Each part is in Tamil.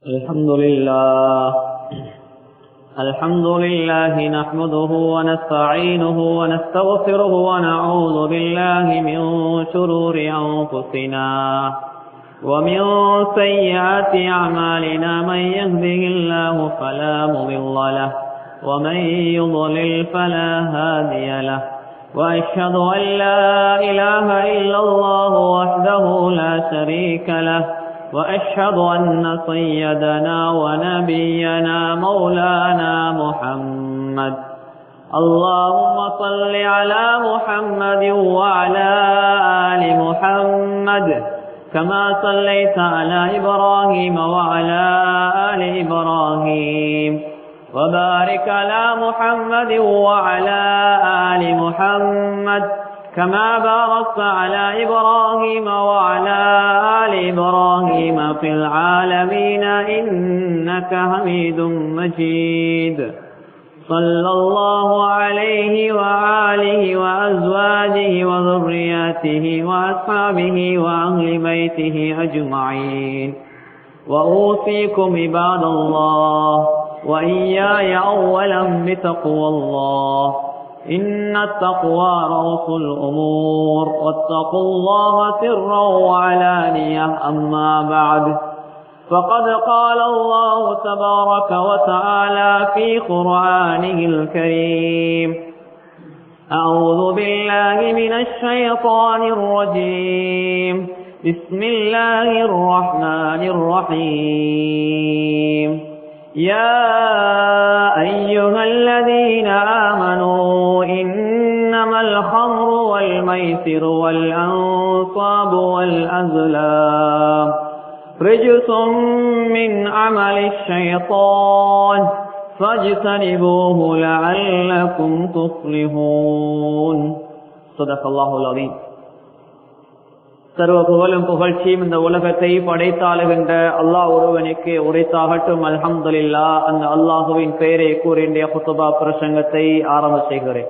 الحمد لله الحمد لله نحمده ونستعينه ونستغفره ونعوذ بالله من شرور أنفسنا ومن سيئات أعمالنا من يهده الله فلا مضل له ومن يضلل فلا هادي له وأشهد أن لا إله إلا الله وحده لا شريك له وأشهد أن سيدنا ونبينا مولانا محمد اللهم صل على محمد وعلى آل محمد كما صليت على إبراهيم وعلى آل إبراهيم وبارك على محمد وعلى آل محمد كما باركت على إبراهيم وعلى آل إبراهيم في العالمين إنك حميد مجيد صلى الله عليه وآله وأزواجه وذرياته وأصحابه وأهل بيته أجمعين وأوصيكم عباد الله وإياي أولا بتقوى الله إن التقوى رأس الأمور واتقوا الله سرا وعلانية أما بعد فقد قال الله تبارك وتعالى في قرآنه الكريم أعوذ بالله من الشيطان الرجيم بسم الله الرحمن الرحيم يا أيها الذين آمنوا إنما الخمر والميسر والأنصاب والأزلام رجس من عمل الشيطان فاجتنبوه لعلكم تصلحون صدق الله العظيم சர்வ புகழும் புகழ்ச்சியும் இந்த உலகத்தை படைத்தாளுகின்ற அல்லாஹ் ஒருவனுக்கு உரைத்தாகட்டும் அல்ஹம்துலில்லா அந்த அல்லாஹுவின் பெயரை கூறிய புத்தபா பிரசங்கத்தை ஆரம்ப செய்கிறேன்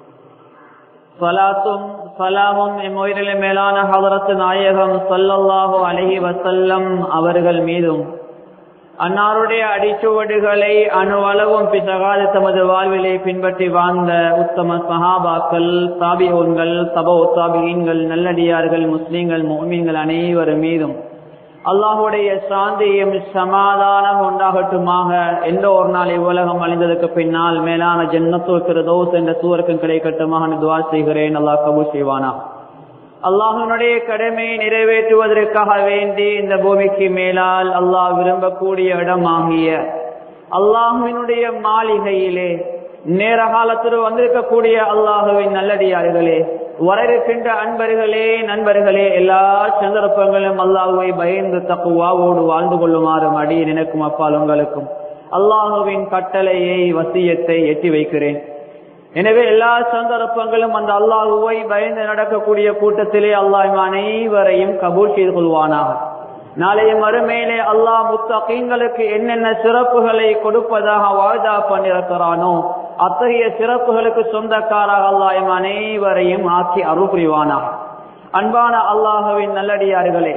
சலாத்தும் சலாமும் எம்முயிரிலே மேலான ஹதரத்து நாயகம் சல்லல்லாஹு அலஹி வசல்லம் அவர்கள் மீதும் அன்னாருடைய அடிச்சுவடுகளை அணுவளவும் பிசகாத தமது வாழ்விலை பின்பற்றி வாழ்ந்த உத்தம சஹாபாக்கள் தாபிகோன்கள் சபோ தாபிகீன்கள் நல்லடியார்கள் முஸ்லீம்கள் மோமீன்கள் அனைவரும் மீதும் அல்லாஹுடைய சாந்தியும் சமாதானம் உண்டாகட்டுமாக எந்த ஒரு நாள் இவ்வுலகம் அழிந்ததுக்கு பின்னால் மேலான ஜன்னத்து பிரதோஸ் என்ற சூரக்கம் கிடைக்கட்டுமாக துவா செய்கிறேன் அல்லாஹ் கபு செய்வானா அல்லாஹனுடைய கடமையை நிறைவேற்றுவதற்காக வேண்டி இந்த பூமிக்கு மேலால் அல்லாஹ் விரும்பக்கூடிய இடமாகிய அல்லாஹுவினுடைய மாளிகையிலே நேர காலத்தில் வந்திருக்கக்கூடிய அல்லாஹுவின் நல்லடியார்களே வர இருக்கின்ற அன்பர்களே நண்பர்களே எல்லா சந்தர்ப்பங்களும் அல்லாஹுவை பயந்து தக்குவாவோடு வாழ்ந்து கொள்ளுமாறு அடி நினைக்கும் அப்பால் உங்களுக்கும் அல்லாஹுவின் கட்டளையை வசியத்தை எட்டி வைக்கிறேன் எனவே எல்லா சந்தர்ப்பங்களும் அந்த அல்லாஹுவை பயந்து நடக்கக்கூடிய கூட்டத்திலே அல்லாஹ் அனைவரையும் கபூல் செய்து கொள்வானாக நாளைய மறுமையிலே அல்லாஹ் முத்தகீன்களுக்கு என்னென்ன சிறப்புகளை கொடுப்பதாக வாய்தா பண்ணிருக்கிறானோ அத்தகைய சிறப்புகளுக்கு சொந்தக்காராக அல்லாஹ் அனைவரையும் ஆக்கி அருள் புரிவானாக அன்பான அல்லாஹுவின் நல்லடியார்களே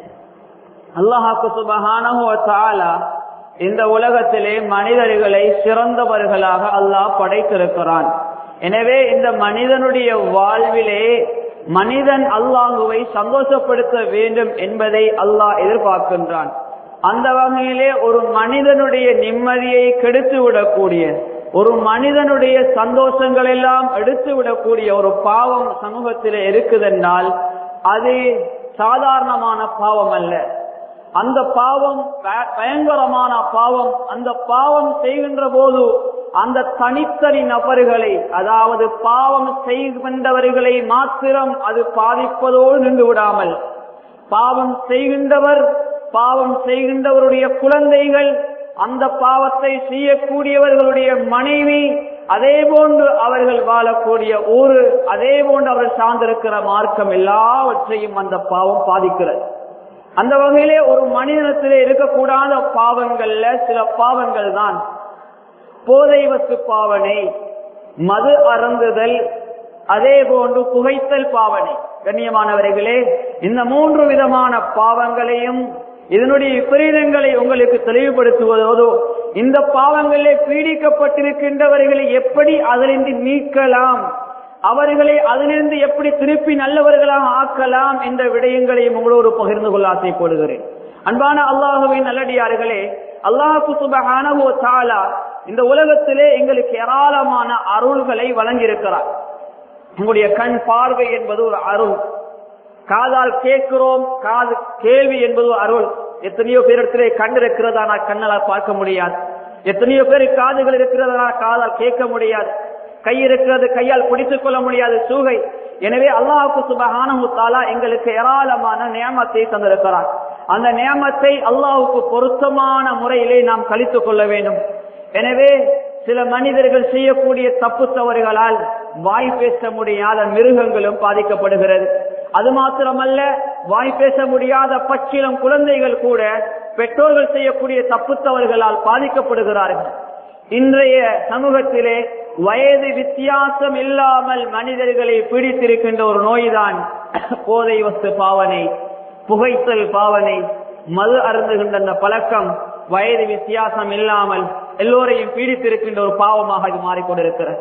அல்லாஹாக்கு சுபகான இந்த உலகத்திலே மனிதர்களை சிறந்தவர்களாக அல்லாஹ் படைத்திருக்கிறான் எனவே இந்த மனிதனுடைய வாழ்விலே மனிதன் அல்லாஹுவை சந்தோஷப்படுத்த வேண்டும் என்பதை அல்லாஹ் எதிர்பார்க்கின்றான் அந்த வகையிலே ஒரு மனிதனுடைய நிம்மதியை கெடுத்து விடக்கூடிய ஒரு மனிதனுடைய சந்தோஷங்கள் எல்லாம் எடுத்து விடக்கூடிய ஒரு பாவம் சமூகத்தில் இருக்குதென்றால் அது சாதாரணமான பாவம் அல்ல அந்த பாவம் பயங்கரமான பாவம் அந்த பாவம் செய்கின்ற போது அந்த தனித்தனி நபர்களை அதாவது பாவம் செய்கின்றவர்களை மாத்திரம் அது பாதிப்பதோடு நின்று விடாமல் பாவம் செய்கின்றவர் பாவம் செய்கின்றவருடைய குழந்தைகள் அந்த பாவத்தை செய்யக்கூடியவர்களுடைய மனைவி அதே போன்று அவர்கள் வாழக்கூடிய ஊரு அதே போன்று அவர் சார்ந்திருக்கிற மார்க்கம் எல்லாவற்றையும் அந்த பாவம் பாதிக்கிறது அந்த வகையிலே ஒரு மனிதனத்திலே இருக்கக்கூடாத பாவங்கள்ல சில பாவங்கள் தான் போதை வத்து பாவனை மது அருந்துதல் அதே போன்று புகைத்தல் பாவனை கண்ணியமானவர்களே இந்த மூன்று விதமான பாவங்களையும் இதனுடைய விபரீதங்களை உங்களுக்கு தெளிவுபடுத்துவதோதோ இந்த பாவங்களிலே பீடிக்கப்பட்டிருக்கின்றவர்களை எப்படி அதிலிருந்து நீக்கலாம் அவர்களை அதிலிருந்து எப்படி திருப்பி நல்லவர்களாக ஆக்கலாம் என்ற விடயங்களையும் உங்களோடு பகிர்ந்து கொள்ள ஆசைப்படுகிறேன் அன்பான அல்லாஹுவின் நல்லடியார்களே அல்லாஹு சுபஹானஹு தாலா இந்த உலகத்திலே எங்களுக்கு ஏராளமான அருள்களை வழங்கியிருக்கிறார் உங்களுடைய கண் பார்வை என்பது ஒரு அருள் காதால் கேட்கிறோம் காது கேள்வி என்பது ஒரு அருள் எத்தனையோ பேரிடத்திலே கண் இருக்கிறதா நான் கண்ணால் பார்க்க முடியாது எத்தனையோ பேர் காதுகள் இருக்கிறதா காதால் கேட்க முடியாது கை இருக்கிறது கையால் பிடித்துக் கொள்ள முடியாது சூகை எனவே அல்லாஹுக்கு சுபஹானஹு தாலா எங்களுக்கு ஏராளமான நியமத்தை தந்திருக்கிறார் அந்த நியமத்தை அல்லாஹுக்கு பொருத்தமான முறையிலே நாம் கழித்துக் கொள்ள வேண்டும் எனவே சில மனிதர்கள் செய்யக்கூடிய தப்பு தவறுகளால் வாய் பேச முடியாத மிருகங்களும் பாதிக்கப்படுகிறது அது மாத்திரமல்ல வாய் பேச முடியாத பச்சிலம் குழந்தைகள் கூட பெற்றோர்கள் செய்யக்கூடிய தப்பு தவறுகளால் பாதிக்கப்படுகிறார்கள் இன்றைய சமூகத்திலே வயது வித்தியாசம் இல்லாமல் மனிதர்களை பிடித்திருக்கின்ற ஒரு நோய்தான் போதை வஸ்து பாவனை புகைத்தல் பாவனை மது அருந்துகின்ற அந்த பழக்கம் வயது வித்தியாசம் இல்லாமல் எல்லோரையும் பீடித்திருக்கின்ற ஒரு பாவமாக இது மாறிக்கொண்டிருக்கிறது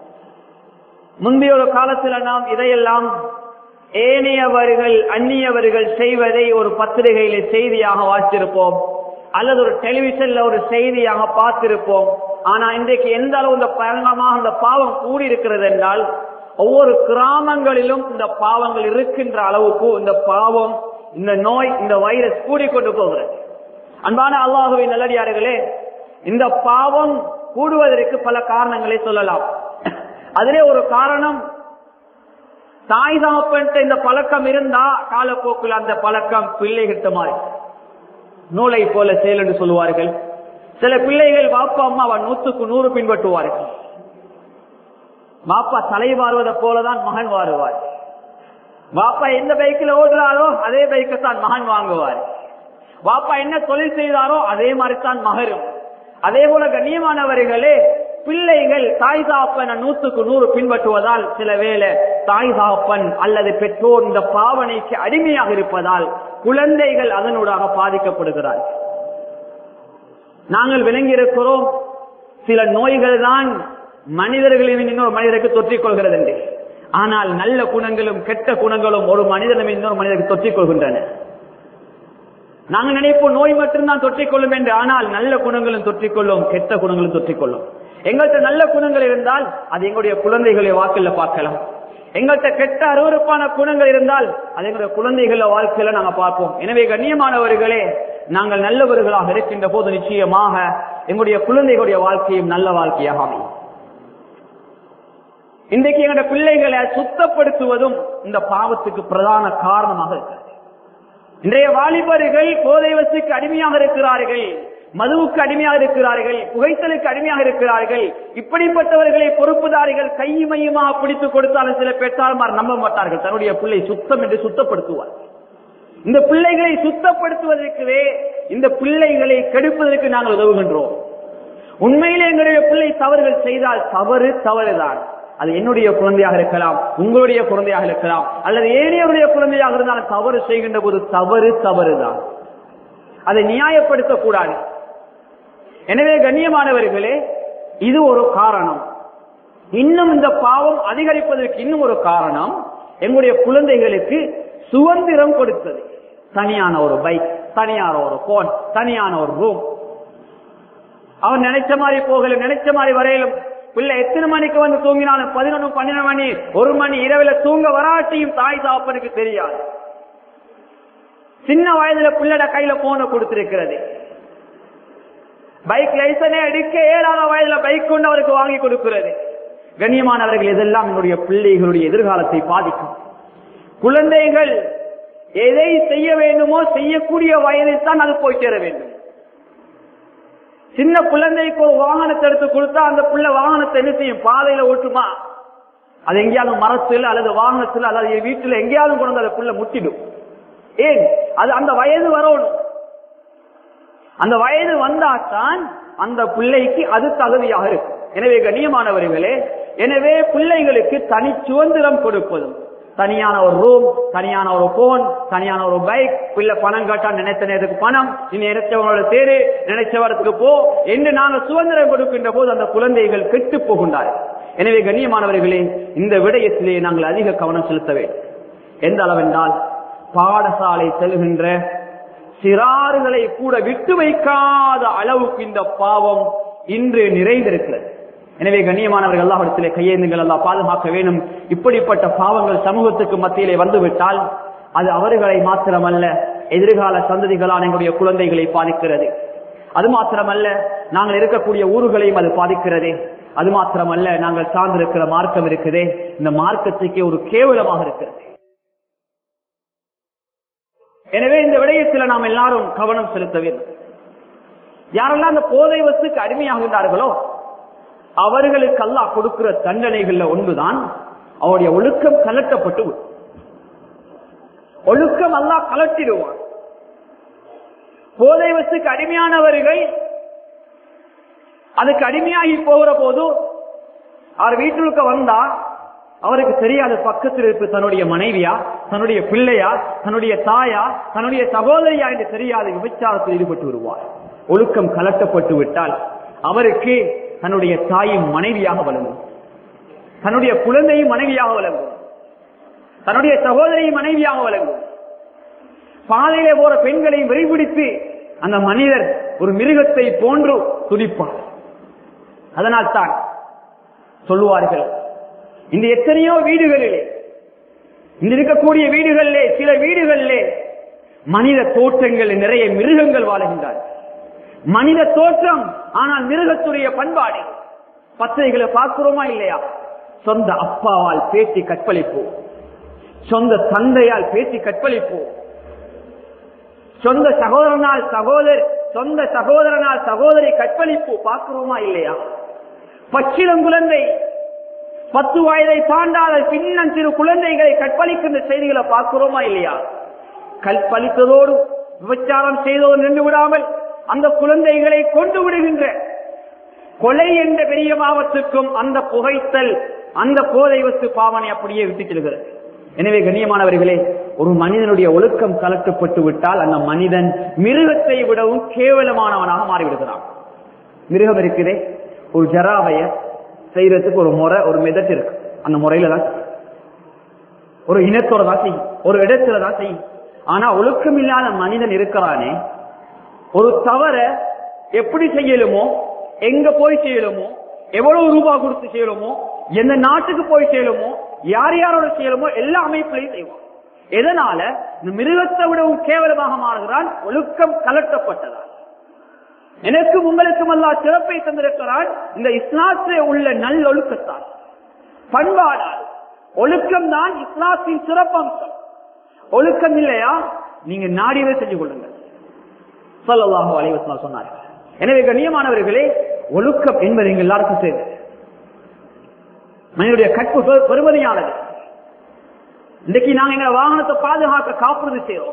முந்தைய ஒரு காலத்துல நாம் இதையெல்லாம் ஏனையவர்கள் அந்நியவர்கள் செய்வதை ஒரு பத்திரிகையில செய்தியாக வாசித்திருப்போம் அல்லது ஒரு டெலிவிஷன்ல ஒரு செய்தியாக பார்த்திருப்போம் ஆனா இன்றைக்கு எந்த அளவு இந்த பயங்கரமாக இந்த பாவம் கூடி இருக்கிறது என்றால் ஒவ்வொரு கிராமங்களிலும் இந்த பாவங்கள் இருக்கின்ற அளவுக்கு இந்த பாவம் இந்த நோய் இந்த வைரஸ் கூடிக்கொண்டு போகிறது அன்பான அல்லாஹுவின் நல்லடியார்களே இந்த பாவம் கூடுவதற்கு பல காரணங்களை சொல்லலாம் அதிலே ஒரு காரணம் தாய் தாப்பன்ட்ட இந்த பழக்கம் இருந்தா காலப்போக்கில் அந்த பழக்கம் பிள்ளைகிட்ட மாறி நூலை போல செயல் என்று சொல்லுவார்கள் சில பிள்ளைகள் பாப்பா அம்மா அவன் நூத்துக்கு நூறு பின்பற்றுவார்கள் பாப்பா தலை வாருவதை போலதான் மகன் வாருவார் பாப்பா எந்த பைக்கில் ஓடுறாரோ அதே பைக்கை தான் மகன் வாங்குவார் பாப்பா என்ன தொழில் செய்தாரோ அதே மாதிரி தான் மகரும் அதே போல கண்ணியமானவர்களே பிள்ளைகள் தாய் தாப்பன் நூத்துக்கு நூறு பின்பற்றுவதால் சில வேளை தாய் தாப்பன் அல்லது பெற்றோர் இந்த பாவனைக்கு அடிமையாக இருப்பதால் குழந்தைகள் அதனூடாக பாதிக்கப்படுகிறார் நாங்கள் விளங்கி இருக்கிறோம் சில நோய்கள் தான் மனிதர்களின் இன்னொரு மனிதருக்கு தொற்றிக் கொள்கிறது என்று ஆனால் நல்ல குணங்களும் கெட்ட குணங்களும் ஒரு மனிதனும் இன்னொரு மனிதருக்கு தொற்றிக் கொள்கின்றன நாங்கள் நினைப்போம் நோய் மட்டும்தான் தொற்றிக்கொள்ளும் என்று ஆனால் நல்ல குணங்களும் தொற்றிக்கொள்ளும் கெட்ட குணங்களும் தொற்றிக்கொள்ளும் எங்கள்கிட்ட நல்ல குணங்கள் இருந்தால் அது எங்களுடைய குழந்தைகளை வாக்கில் பார்க்கலாம் எங்கள்கிட்ட கெட்ட அருவறுப்பான குணங்கள் இருந்தால் அது எங்களுடைய குழந்தைகள வாழ்க்கையில நாங்க பார்ப்போம் எனவே கண்ணியமானவர்களே நாங்கள் நல்லவர்களாக இருக்கின்ற போது நிச்சயமாக எங்களுடைய குழந்தைகளுடைய வாழ்க்கையும் நல்ல வாழ்க்கையாக அமையும் இன்றைக்கு எங்களுடைய பிள்ளைகளை சுத்தப்படுத்துவதும் இந்த பாவத்துக்கு பிரதான காரணமாக இருக்கிறது இன்றைய வாலிபர்கள் போதை வசுக்கு அடிமையாக இருக்கிறார்கள் மதுவுக்கு அடிமையாக இருக்கிறார்கள் புகைத்தலுக்கு அடிமையாக இருக்கிறார்கள் இப்படிப்பட்டவர்களை பொறுப்புதாரிகள் கையுமையுமாக பிடித்துக் கொடுத்தாலும் சில பெற்றார்மார் நம்ப மாட்டார்கள் தன்னுடைய பிள்ளை சுத்தம் என்று சுத்தப்படுத்துவார் இந்த பிள்ளைகளை சுத்தப்படுத்துவதற்குவே இந்த பிள்ளைகளை கெடுப்பதற்கு நாங்கள் உதவுகின்றோம் உண்மையிலே எங்களுடைய பிள்ளை தவறுகள் செய்தால் தவறு தவறுதான் அது என்னுடைய குழந்தையாக இருக்கலாம் உங்களுடைய குழந்தையாக இருக்கலாம் அல்லது ஏனையவருடைய குழந்தையாக இருந்தாலும் தவறு செய்கின்ற போது தவறு தவறுதான் அதை நியாயப்படுத்தக்கூடாது எனவே கண்ணியமானவர்களே இது ஒரு காரணம் இன்னும் இந்த பாவம் அதிகரிப்பதற்கு இன்னும் ஒரு காரணம் எங்களுடைய குழந்தைகளுக்கு சுதந்திரம் கொடுத்தது தனியான ஒரு பைக் தனியான ஒரு போன் தனியான ஒரு ரூம் அவன் நினைச்ச மாதிரி போகல நினைச்ச மாதிரி வரையிலும் பிள்ளை எத்தனை மணிக்கு வந்து தூங்கினாலும் பதினொன்று பன்னெண்டு மணி ஒரு மணி இரவுல தூங்க வராட்டியும் தாய் தாப்பனுக்கு தெரியாது சின்ன வயதுல பிள்ளட கையில போன கொடுத்திருக்கிறது பைக் லைசனே எடுக்க ஏழாத வயதுல பைக் கொண்டு அவருக்கு வாங்கி கொடுக்கிறது கண்ணியமானவர்கள் இதெல்லாம் என்னுடைய பிள்ளைகளுடைய எதிர்காலத்தை பாதிக்கும் குழந்தைகள் எதை செய்ய வேண்டுமோ செய்யக்கூடிய வயதில் தான் அது போய் சேர வேண்டும் சின்ன குழந்தைக்கு ஒரு வாகனத்தை எடுத்து கொடுத்தா அந்த பிள்ளை வாகனத்தை என்ன செய்யும் பாதையில ஓட்டுமா அது எங்கேயாவது மரத்தில் அல்லது வாகனத்தில் அல்லது வீட்டில் எங்கேயாவது கொண்டு அந்த பிள்ளை முட்டிடும் ஏன் அது அந்த வயது வரணும் அந்த வயது வந்தால்தான் அந்த பிள்ளைக்கு அது தகுதியாக இருக்கும் எனவே கண்ணியமானவர்களே எனவே பிள்ளைகளுக்கு தனி சுதந்திரம் கொடுப்பதும் தனியான ஒரு ரூம் தனியான ஒரு போன் தனியான ஒரு பைக் இல்ல பணம் கேட்டா நினைத்த நேரத்துக்கு பணம் நீ நினைச்சவங்களோட தேரு நினைச்சவரத்துக்கு போ என்று நாங்கள் சுதந்திரம் கொடுக்கின்ற போது அந்த குழந்தைகள் கெட்டு போகின்றார்கள் எனவே கண்ணியமானவர்களே இந்த விடயத்திலே நாங்கள் அதிக கவனம் செலுத்த வேண்டும் எந்த அளவென்றால் பாடசாலை செல்கின்ற சிறாறுகளை கூட விட்டு வைக்காத அளவுக்கு இந்த பாவம் இன்று நிறைந்திருக்கிறது எனவே கண்ணியமானவர்கள் எல்லா கையேந்துங்கள் எல்லாம் பாதுகாக்க வேண்டும் இப்படிப்பட்ட பாவங்கள் சமூகத்துக்கு மத்தியிலே வந்துவிட்டால் அது அவர்களை மாத்திரமல்ல எதிர்கால சந்ததிகளான எங்களுடைய குழந்தைகளை பாதிக்கிறது அது மாத்திரமல்ல நாங்கள் இருக்கக்கூடிய ஊர்களையும் அது பாதிக்கிறது அது மாத்திரமல்ல நாங்கள் சார்ந்திருக்கிற மார்க்கம் இருக்குதே இந்த மார்க்கத்துக்கே ஒரு கேவலமாக இருக்கிறது எனவே இந்த விடயத்தில் நாம் எல்லாரும் கவனம் செலுத்த வேண்டும் யாரெல்லாம் அந்த போதை வசுக்கு அடிமையாகின்றார்களோ அவர்களுக்கு அல்லாஹ் கொடுக்கிற தண்டனைகள்ல ஒன்றுதான் அவருடைய ஒழுக்கம் கலட்டப்பட்டு விடும். ஒழுக்கம் அல்லாஹ் கலட்டிடுவான் போதை வசுக்கு அடிமையானவர்கள் அதுக்கு அடிமையாகி போகிற போது அவர் வீட்டுக்கு வந்தா அவருக்கு தெரியாத பக்கத்தில் இருப்பு தன்னுடைய மனைவியா தன்னுடைய பிள்ளையா தன்னுடைய தாயா தன்னுடைய சகோதரியா என்று தெரியாத விபச்சாரத்தில் ஈடுபட்டு வருவார் ஒழுக்கம் கலட்டப்பட்டு விட்டால் அவருக்கு தன்னுடைய தாயும் மனைவியாக வழங்கும் தன்னுடைய குழந்தையும் மனைவியாக வழங்கும் தன்னுடைய சகோதரியும் மனைவியாக வழங்கும் பாதையிலே போற பெண்களை வெறிபிடித்து அந்த மனிதர் ஒரு மிருகத்தை போன்று துடிப்பார் அதனால் தான் சொல்லுவார்கள் இந்த எத்தனையோ வீடுகளிலே இந்த இருக்கக்கூடிய வீடுகளிலே சில வீடுகளிலே மனித தோற்றங்கள் நிறைய மிருகங்கள் வாழுகின்றார்கள் மனித தோற்றம் ஆனால் மிருகத்துடைய பண்பாடு பத்திரிகைகளை பார்க்கிறோமா இல்லையா சொந்த அப்பாவால் பேசி கற்பழிப்போம் சொந்த தந்தையால் பேசி கற்பழிப்போம் சொந்த சகோதரனால் சகோதர் சொந்த சகோதரனால் சகோதரி கற்பழிப்பு பார்க்கிறோமா இல்லையா பச்சிலம் குழந்தை பத்து வயதை தாண்டாத பின்னம் சிறு குழந்தைகளை கற்பழிக்கின்ற செய்திகளை பார்க்கிறோமா இல்லையா கற்பழித்ததோடு விபச்சாரம் செய்தோடு நின்று விடாமல் அந்த குழந்தைகளை கொண்டு விடுகின்ற கொலை என்ற பெரிய பாவத்துக்கும் அந்த புகைத்தல் அந்த போதை வத்து பாவனை அப்படியே விட்டு செல்கிறது எனவே கண்ணியமானவர்களே ஒரு மனிதனுடைய ஒழுக்கம் கலட்டப்பட்டு விட்டால் அந்த மனிதன் மிருகத்தை விடவும் கேவலமானவனாக மாறிவிடுகிறான் மிருகம் இருக்குதே ஒரு ஜராவைய செய்யறதுக்கு ஒரு முறை ஒரு மெதட் இருக்கு அந்த முறையில தான் செய்யும். ஒரு இனத்தோட தான் செய்யும் ஒரு இடத்துல தான் செய்யும் ஆனா ஒழுக்கம் இல்லாத மனிதன் இருக்கிறானே ஒரு தவற எப்படி செய்யலுமோ எங்க போய் செய்யலுமோ எவ்வளவு ரூபாய் கொடுத்து செய்யலுமோ எந்த நாட்டுக்கு போய் செய்யலுமோ யார் யாரோட செய்யலுமோ எல்லா அமைப்புலையும் செய்வோம் எதனால இந்த மிருகத்தை விடவும் கேவலமாக மாறுகிறான் ஒழுக்கம் கலட்டப்பட்டதால் எனக்கும் உங்களுக்கும் அல்லா சிறப்பை தந்திருக்கிறான் இந்த இஸ்லாத்திலே உள்ள நல்லொழுக்கத்தால் பண்பாடால் ஒழுக்கம் தான் இஸ்லாத்தின் சிறப்பம்சம் ஒழுக்கம் இல்லையா நீங்க நாடியதை செஞ்சு கொள்ளுங்கள் சொல்லலாக அலைவசமா சொன்னார்கள் எனவே கண்ணியமானவர்களே ஒழுக்கம் என்பது எங்க எல்லாருக்கும் சேர்ந்து மனிதனுடைய கற்பு பெ- பெருமதியானது இன்றைக்கு நாங்க எங்க வாகனத்தை பாதுகாக்க காப்புறுதி செய்யறோம்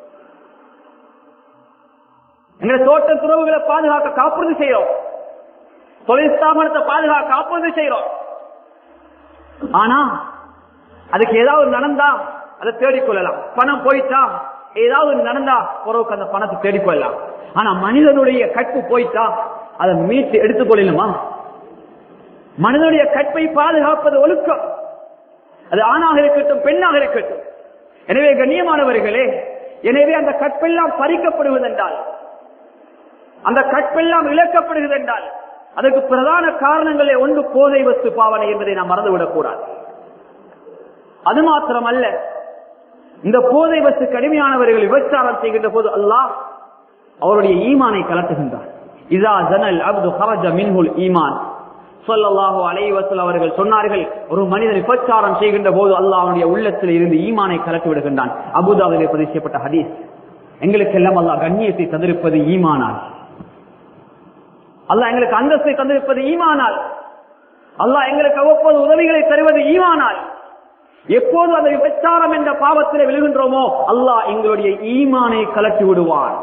எங்க தோட்ட துறவுகளை பாதுகாக்க காப்புறுதி செய்யறோம் தொழில் ஸ்தாபனத்தை பாதுகாக்க காப்புறுதி செய்யறோம் ஆனா அதுக்கு ஏதாவது நடந்தா அதை தேடிக்கொள்ளலாம் பணம் போயிட்டா ஏதாவது நடந்தா உறவுக்கு அந்த பணத்தை தேடிக்கொள்ளலாம் ஆனா மனிதனுடைய கற்பு போயிட்டா அதை மீட்டு எடுத்துக்கொள்ளணுமா மனிதனுடைய கற்பை பாதுகாப்பது ஒழுக்கம் அது ஆணாக இருக்கட்டும் பெண்ணாக இருக்கட்டும் எனவே கண்ணியமானவர்களே எனவே அந்த கற்பெல்லாம் பறிக்கப்படுவதென்றால் அந்த கற்பெல்லாம் இழக்கப்படுகிறது என்றால் அதற்கு பிரதான காரணங்களே ஒன்று போதை வஸ்து பாவனை என்பதை நாம் மறந்துவிடக் கூடாது அது மாத்திரமல்ல இந்த போதை வஸ்து கடுமையானவர்கள் விபச்சாரம் செய்கின்ற போது அல்லாஹ் அவருடைய ஈமானை கலட்டுகின்றார் இதா ஜனல் அப்து ஹரஜ மின்ஹுல் ஈமான் சொல்லல்லாஹு அலைவசல் அவர்கள் சொன்னார்கள் ஒரு மனிதன் விபச்சாரம் செய்கின்ற போது அல்லாஹ் அவனுடைய உள்ளத்தில் இருந்து ஈமானை கலட்டி விடுகின்றான் அபுதாபிலே பதிவு செய்யப்பட்ட ஹதீஸ் எங்களுக்கெல்லாம் அல்லாஹ் கண்ணியத்தை தந்திருப்பது ஈமானால் அல்லாஹ் எங்களுக்கு அந்தஸ்தை தந்திருப்பது ஈமானால் அல்லாஹ் எங்களுக்கு அவ்வப்போது உதவிகளை தருவது ஈமானால் எப்போது அந்த விபச்சாரம் என்ற பாவத்தில் விழுகின்றோமோ அல்லாஹ் எங்களுடைய ஈமானை கலட்டி விடுவான்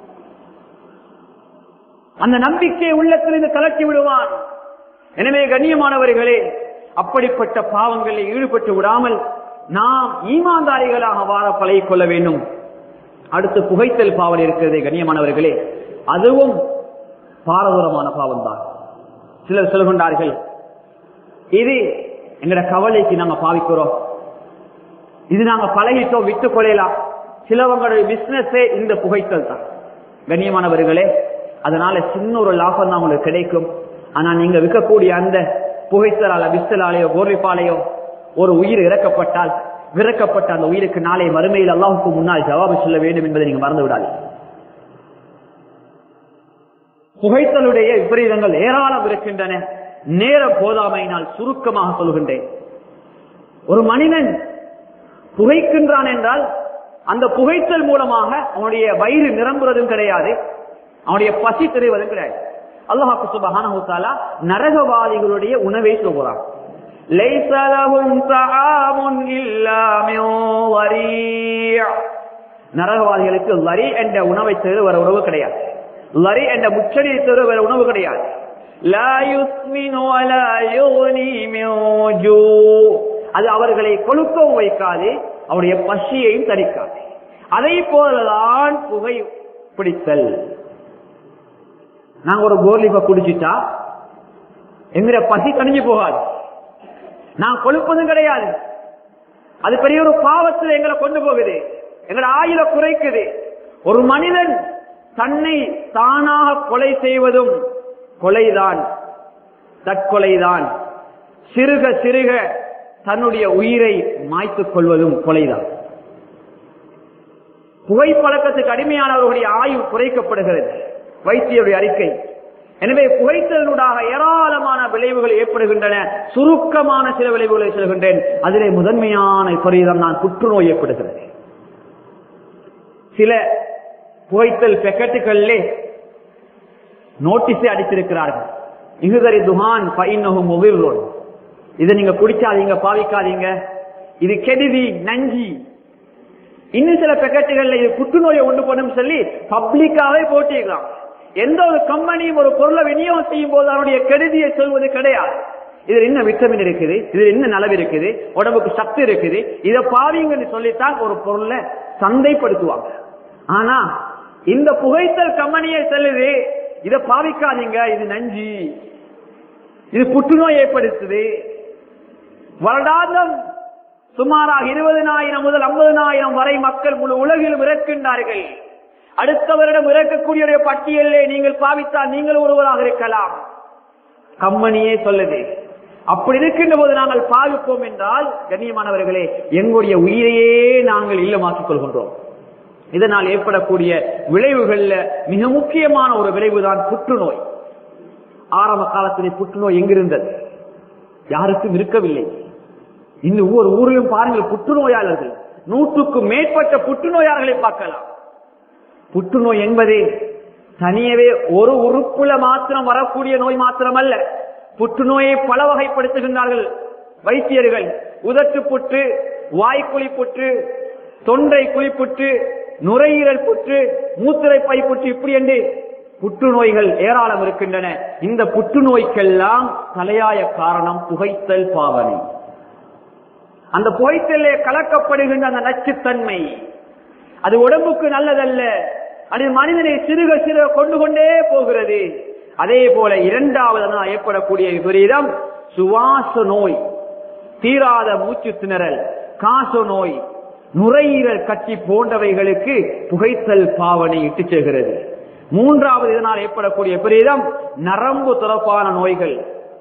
அந்த நம்பிக்கை உள்ளத்திலிருந்து கலட்டி விடுவான் எனவே கண்ணியமானவர்களே அப்படிப்பட்ட பாவங்களில் ஈடுபட்டு விடாமல் நாம் ஈமான்தாரிகளாக வாழ பழகிக் கொள்ள வேண்டும் அடுத்து புகைத்தல் பாவல் இருக்கிறது கண்ணியமானவர்களே அதுவும் பாரதூரமான பாவம் தான் சிலர் சொல்கின்றார்கள் இது எங்கட கவலைக்கு நாங்க பாவிக்கிறோம் இது நாங்க பழகிட்டோம் விட்டு கொள்ளலாம் சிலவங்களுடைய பிசினஸே இந்த புகைத்தல் தான் கண்ணியமானவர்களே அதனால சின்ன ஒரு லாபம் தான் உங்களுக்கு கிடைக்கும் ஆனா நீங்க விற்கக்கூடிய அந்த புகைத்தலால விஸ்தலாலேயோ கோரிப்பாலையோ ஒரு உயிர் இறக்கப்பட்டால் விறக்கப்பட்ட அந்த உயிருக்கு நாளை மறுமையில் அல்லாஹுக்கு முன்னால் ஜவாபு சொல்ல வேண்டும் என்பதை நீங்க மறந்து விடாது புகைத்தலுடைய விபரீதங்கள் ஏராளம் இருக்கின்றன நேரம் போதாமையினால் சுருக்கமாக சொல்கின்றேன் ஒரு மனிதன் புகைக்கின்றான் என்றால் அந்த புகைத்தல் மூலமாக அவனுடைய வயிறு நிரம்புறதும் கிடையாது அவனுடைய பசி தெரிவதும் கிடையாது அல்லாஹாக்கு சுபஹானா நரகவாதிகளுடைய உணவை சொல்கிறான் நரகவாதிகளுக்கு லரி என்ற உணவை தவிர வேற உணவு கிடையாது லரி என்ற முச்சடியை தவிர வேற உணவு கிடையாது அது அவர்களை கொழுக்கவும் வைக்காது அவருடைய பசியையும் தரிக்காது அதை போலதான் புகை பிடித்தல் நாங்க ஒரு கோர்லிப்ப குடிச்சிட்டா எங்கிற பசி கணிஞ்சு போகாது நான் கொழுப்பதும் கிடையாது அது பெரிய ஒரு பாவத்தில் எங்களை கொண்டு போகுது எங்களோட ஆயுள குறைக்குது ஒரு மனிதன் தன்னை தானாக கொலை செய்வதும் கொலைதான் தற்கொலைதான் சிறுக சிறுக தன்னுடைய உயிரை மாய்த்துக் கொள்வதும் கொலைதான் புகைப்பழக்கத்துக்கு அடிமையானவர்களுடைய ஆயுள் குறைக்கப்படுகிறது வைத்தியருடைய அறிக்கை எனவே புகைத்தலூடாக ஏராளமான விளைவுகள் ஏற்படுகின்றன சுருக்கமான சில விளைவுகளை சொல்கின்றேன் அதிலே முதன்மையான விபரீதம் நான் புற்றுநோய் ஏற்படுகிறது சில புகைத்தல் பெக்கெட்டுகளிலே நோட்டீஸை அடித்திருக்கிறார்கள் இகுதரி துஹான் பைன்னகும் முகிர்லோன் இதை நீங்க குடிக்காதீங்க பாவிக்காதீங்க இது கெடுதி நஞ்சி இன்னும் சில பெக்கெட்டுகள்ல இது புற்றுநோயை உண்டு பண்ணும் சொல்லி பப்ளிக்காவே போட்டிருக்கலாம் எந்த ஒரு கம்பெனியும் ஒரு பொருளை விநியோகம் செய்யும் போது அதனுடைய கெடுதியை சொல்வது கிடையாது இதுல என்ன விட்டமின் இருக்குது இதுல என்ன நலவு இருக்குது உடம்புக்கு சக்தி இருக்குது இதை பாவிங்கன்னு சொல்லித்தான் ஒரு பொருளை சந்தைப்படுத்துவாங்க ஆனா இந்த புகைத்தல் கம்பெனியை செல்லுது இதை பாவிக்காதீங்க இது நஞ்சி இது புற்றுநோய் ஏற்படுத்துது வருடாந்தம் சுமாராக இருபதனாயிரம் முதல் ஐம்பதனாயிரம் வரை மக்கள் முழு உலகிலும் இறக்கின்றார்கள் அடுத்த வருடம் இறக்கக்கூடிய பட்டியலே நீங்கள் பாவித்தால் நீங்கள் ஒருவராக இருக்கலாம் கம்பெனியே சொல்லுது அப்படி இருக்கின்ற போது நாங்கள் பாவிப்போம் என்றால் கண்ணியமானவர்களே எங்களுடைய உயிரையே நாங்கள் இல்லமாக்கிக் கொள்கின்றோம் இதனால் ஏற்படக்கூடிய விளைவுகள்ல மிக முக்கியமான ஒரு விளைவுதான் புற்றுநோய் ஆரம்ப காலத்திலே புற்றுநோய் எங்கிருந்தது யாருக்கும் இருக்கவில்லை இன்னும் ஒவ்வொரு ஊரிலும் பாருங்கள் புற்றுநோயாளர்கள் நூற்றுக்கும் மேற்பட்ட புற்றுநோயாளர்களை பார்க்கலாம் புற்றுநோய் என்பது தனியவே ஒரு உறுப்புல மாத்திரம் வரக்கூடிய நோய் மாத்திரம் அல்ல புற்றுநோயை பல வகைப்படுத்துகின்றார்கள் வைத்தியர்கள் உதட்டு புற்று வாய்க்குழி புற்று தொண்டை குழிப்புற்று நுரையீரல் புற்று மூத்திரை பை புற்று இப்படி என்று புற்றுநோய்கள் ஏராளம் இருக்கின்றன இந்த புற்றுநோய்க்கெல்லாம் தலையாய காரணம் புகைத்தல் பாவனை அந்த புகைத்தலே கலக்கப்படுகின்ற அந்த நச்சுத்தன்மை அது உடம்புக்கு நல்லதல்ல அது மனிதனை சிறுக சிறுக கொண்டு கொண்டே போகிறது அதே போல இரண்டாவது ஏற்படக்கூடிய விபரீதம் சுவாச நோய் தீராத மூச்சு திணறல் காச நோய் நுரையீரல் கட்சி போன்றவைகளுக்கு புகைத்தல் பாவனை இட்டு செல்கிறது மூன்றாவது இதனால் ஏற்படக்கூடிய விபரீதம் நரம்பு தொடர்பான நோய்கள்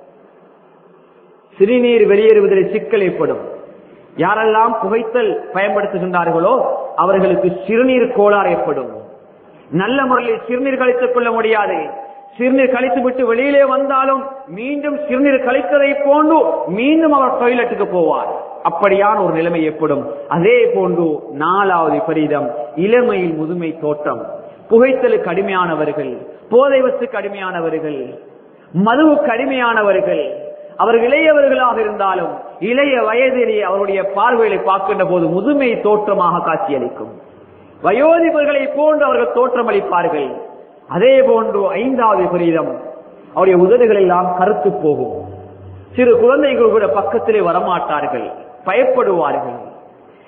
சிறுநீர் வெளியேறுவதில் சிக்கல் ஏற்படும் யாரெல்லாம் புகைத்தல் பயன்படுத்துகின்றார்களோ அவர்களுக்கு சிறுநீர் கோளாறு ஏற்படும் நல்ல முறையில் சிறுநீர் கழித்துக் கொள்ள முடியாது சிறுநீர் கழித்து விட்டு வெளியிலே வந்தாலும் மீண்டும் சிறுநீர் கழித்ததை போன்று மீண்டும் அவர் டொய்லெட்டுக்கு போவார் அப்படியான ஒரு நிலைமை ஏற்படும் அதே போன்று நாலாவது விபரீதம் இளமையில் முதுமை தோட்டம் புகைத்தலுக்கு அடிமையானவர்கள் போதை வசுக்கு அடிமையானவர்கள் மதுவுக்கு அடிமையானவர்கள் அவர்கள் இளையவர்களாக இருந்தாலும் இளைய வயதிலேயே அவருடைய பார்வைகளை பார்க்கின்ற போது முதுமை தோற்றமாக காட்சியளிக்கும் வயோதிபர்களை போன்று அவர்கள் தோற்றமளிப்பார்கள் அதே போன்று ஐந்தாவது விபரீதம் அவருடைய உதடுகள் எல்லாம் கருத்து போகும் சிறு குழந்தைகள் கூட பக்கத்திலே வரமாட்டார்கள் பயப்படுவார்கள்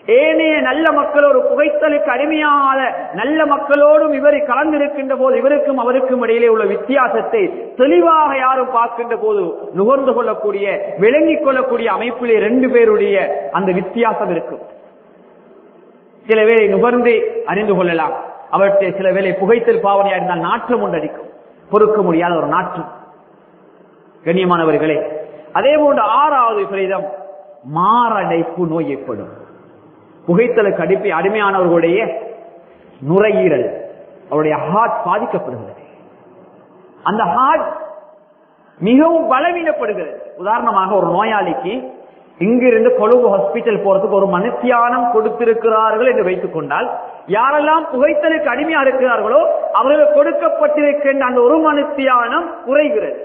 ஏனைய நல்ல மக்கள் ஒரு புகைத்தலுக்கு அடிமையாத நல்ல மக்களோடும் இவர் கலந்திருக்கின்ற போது இவருக்கும் அவருக்கும் இடையிலே உள்ள வித்தியாசத்தை தெளிவாக யாரும் பார்க்கின்ற போது நுகர்ந்து கொள்ளக்கூடிய விளங்கிக் கொள்ளக்கூடிய அமைப்பிலே ரெண்டு பேருடைய அந்த வித்தியாசம் இருக்கும் சில வேளை நுகர்ந்து அறிந்து கொள்ளலாம் அவற்றை சில வேளை புகைத்தல் பாவனையா இருந்தால் நாற்றம் ஒன்று அடிக்கும் பொறுக்க முடியாத ஒரு நாற்றம் கண்ணியமானவர்களே அதே போன்று ஆறாவது விபரீதம் மாரடைப்பு நோய் ஏற்படும் புகைத்தலுக்கு அடிப்பை அடிமையானவர்களுடைய நுரையீரல் அவருடைய ஹார்ட் பாதிக்கப்படுகிறது அந்த ஹார்ட் மிகவும் பலவீனப்படுகிறது உதாரணமாக ஒரு நோயாளிக்கு இங்கிருந்து கொழும்பு ஹாஸ்பிட்டல் போறதுக்கு ஒரு மனுத்தியானம் கொடுத்திருக்கிறார்கள் என்று வைத்துக் கொண்டால் யாரெல்லாம் புகைத்தலுக்கு அடிமையா இருக்கிறார்களோ அவர்களுக்கு கொடுக்கப்பட்டிருக்கின்ற அந்த ஒரு மனுத்தியானம் குறைகிறது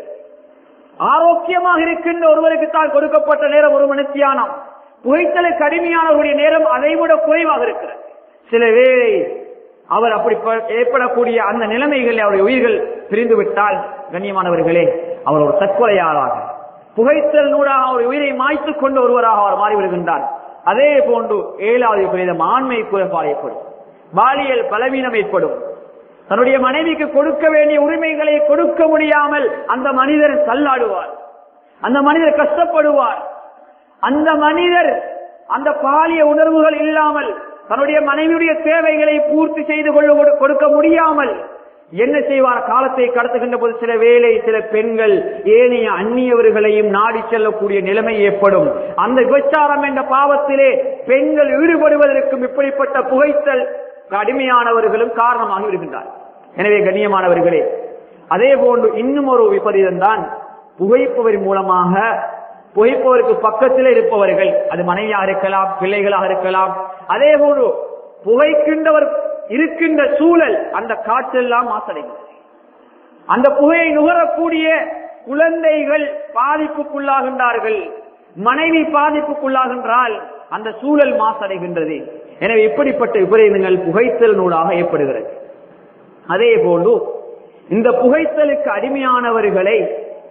ஆரோக்கியமாக இருக்கின்ற ஒருவருக்கு தான் கொடுக்கப்பட்ட நேரம் ஒரு மனுத்தியானம் புகைத்தலுக்கு அடிமையானவருடைய நேரம் அதைவிட குறைவாக இருக்கிறது சில வேளை அவர் அப்படி ப- ஏற்படக்கூடிய அந்த நிலைமைகளில் அவருடைய உயிர்கள் பிரிந்து விட்டால் கண்ணியமானவர்களே அவர் ஒரு தற்கொலையாளாக புகைத்தல் நூடாக அவர் உயிரை மாய்த்துக் கொண்டு ஒருவராக அவர் மாறிவிடுகின்றார் அதே போன்று ஏழாவது விபரீதம் ஆண்மை குறைபாடு ஏற்படும் பாலியல் பலவீனம் ஏற்படும் தன்னுடைய மனைவிக்கு கொடுக்க வேண்டிய உரிமைகளை கொடுக்க முடியாமல் அந்த மனிதர் தள்ளாடுவார் அந்த மனிதர் கஷ்டப்படுவார் அந்த மனிதர் அந்த பாலிய உணர்வுகள் இல்லாமல் தன்னுடைய மனைவியுடைய தேவைகளை பூர்த்தி செய்து கொள்ள கொடுக்க முடியாமல் என்ன செய்வார் காலத்தை கடத்துகின்ற போது சில வேளை சில பெண்கள் ஏனைய அந்நியவர்களையும் நாடி செல்லக்கூடிய நிலைமை ஏற்படும் அந்த விபச்சாரம் என்ற பாவத்திலே பெண்கள் ஈடுபடுவதற்கும் இப்படிப்பட்ட புகைத்தல் அடிமையானவர்களும் காரணமாகி விடுகின்றார் எனவே கண்ணியமானவர்களே அதே போன்று இன்னும் ஒரு விபரீதம் தான் புகைப்பவர் மூலமாக புகைப்பவருக்கு பக்கத்தில் இருப்பவர்கள் அது மனைவியாக இருக்கலாம் பிள்ளைகளாக இருக்கலாம் அதே போன்று புகைக்கின்றவர் இருக்கின்ற சூழல் அந்த காற்றெல்லாம் மாசடைகிறது அந்த புகையை நுகரக்கூடிய குழந்தைகள் பாதிப்புக்குள்ளாகின்றார்கள் மனைவி பாதிப்புக்குள்ளாகின்றால் அந்த சூழல் மாசடைகின்றது எனவே இப்படிப்பட்ட விபரீதங்கள் புகைத்தல் நூலாக ஏற்படுகிறது அதே போன்று இந்த புகைத்தலுக்கு அடிமையானவர்களை